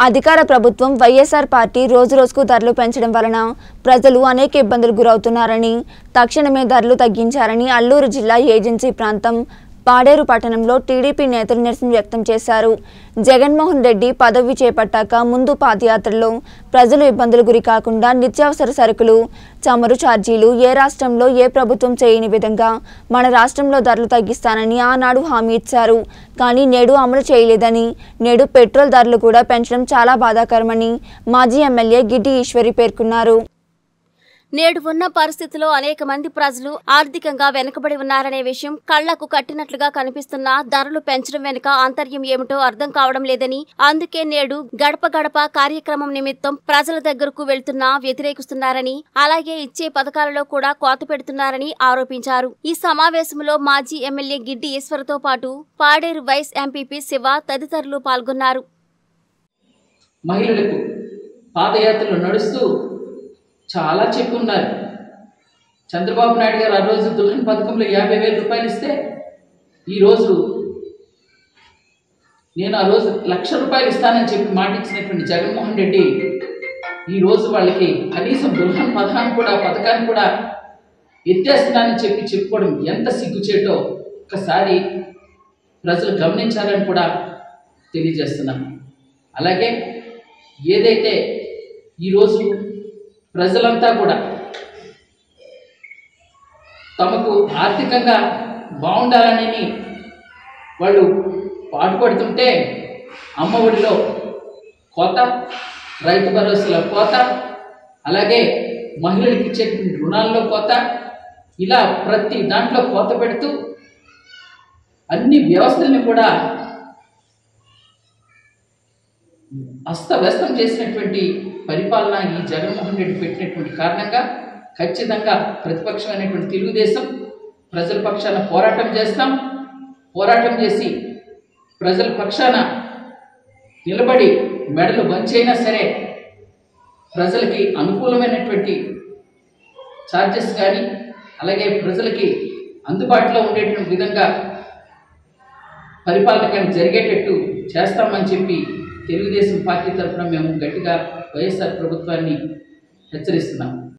అధికార ప్రభుత్వం వైఎస్ఆర్ పార్టీ రోజు రోజుకు ధరలు పెంచడం వలన ప్రజలు అనేక ఇబ్బందులు గురవుతున్నారని తక్షణమే ధరలు తగ్గించారని అల్లూరు జిల్లా ఏజెన్సీ ప్రాంతం పాడేరు పట్టణంలో టీడీపీ నేతలు నిరసన వ్యక్తం చేశారు జగన్మోహన్ రెడ్డి పదవి చేపట్టాక ముందు పాదయాత్రలో ప్రజలు ఇబ్బందులు గురి కాకుండా నిత్యావసర సరుకులు చమురు ఛార్జీలు ఏ రాష్ట్రంలో ఏ ప్రభుత్వం చేయని విధంగా మన రాష్ట్రంలో ధరలు తగ్గిస్తానని ఆనాడు హామీ ఇచ్చారు కానీ నేడు అమలు చేయలేదని నేడు పెట్రోల్ ధరలు కూడా పెంచడం చాలా బాధాకరమని మాజీ ఎమ్మెల్యే గిడ్డి ఈశ్వరి పేర్కొన్నారు నేడు ఉన్న పరిస్థితిలో అనేక మంది ప్రజలు ఆర్థికంగా వెనుకబడి ఉన్నారనే విషయం కళ్లకు కట్టినట్లుగా కనిపిస్తున్న ధరలు పెంచడం వెనుక ఆంతర్యం ఏమిటో అర్థం కావడం లేదని అందుకే నేడు గడప గడప కార్యక్రమం నిమిత్తం ప్రజల దగ్గరకు వెళ్తున్నా వ్యతిరేకిస్తున్నారని అలాగే ఇచ్చే పథకాలలో కూడా కోత పెడుతున్నారని ఆరోపించారు ఈ సమావేశంలో మాజీ ఎమ్మెల్యే గిడ్డి ఈశ్వరతో పాటు పాడేరు వైస్ ఎంపీపీ శివ తదితరులు పాల్గొన్నారు మహిళలకు పాదయాత్రలు నడుస్తూ చాలా చెప్పున్నారు చంద్రబాబు నాయుడు గారు ఆ రోజు దుల్హన్ పథకంలో యాభై వేల రూపాయలు ఇస్తే ఈరోజు నేను ఆ రోజు లక్ష రూపాయలు ఇస్తానని చెప్పి మాట ఇచ్చినటువంటి జగన్మోహన్ రెడ్డి ఈరోజు వాళ్ళకి కనీసం దుల్హన్ పథకాన్ని కూడా పథకాన్ని కూడా ఎత్తేస్తున్నానని చెప్పి చెప్పుకోవడం ఎంత సిగ్గుచేటో ఒక్కసారి ప్రజలు గమనించాలని కూడా తెలియజేస్తున్నాను అలాగే ఏదైతే ఈరోజు ప్రజలంతా కూడా తమకు ఆర్థికంగా బాగుండాలని వాళ్ళు పాటుపడుతుంటే అమ్మఒడిలో కోత రైతు భరోసాలో కోత అలాగే మహిళలకు ఇచ్చేటువంటి రుణాల్లో కోత ఇలా ప్రతి దాంట్లో కోత పెడుతూ అన్ని వ్యవస్థల్ని కూడా అస్తవ్యస్తం చేసినటువంటి పరిపాలన ఈ జగన్మోహన్ రెడ్డి పెట్టినటువంటి కారణంగా ఖచ్చితంగా ప్రతిపక్షమైనటువంటి తెలుగుదేశం ప్రజల పక్షాన పోరాటం చేస్తాం పోరాటం చేసి ప్రజల పక్షాన నిలబడి మెడలు వంచైనా సరే ప్రజలకి అనుకూలమైనటువంటి ఛార్జెస్ కానీ అలాగే ప్రజలకి అందుబాటులో ఉండేటువంటి విధంగా పరిపాలన కానీ జరిగేటట్టు చేస్తామని చెప్పి తెలుగుదేశం పార్టీ తరఫున మేము గట్టిగా వైఎస్ఆర్ ప్రభుత్వాన్ని హెచ్చరిస్తున్నాం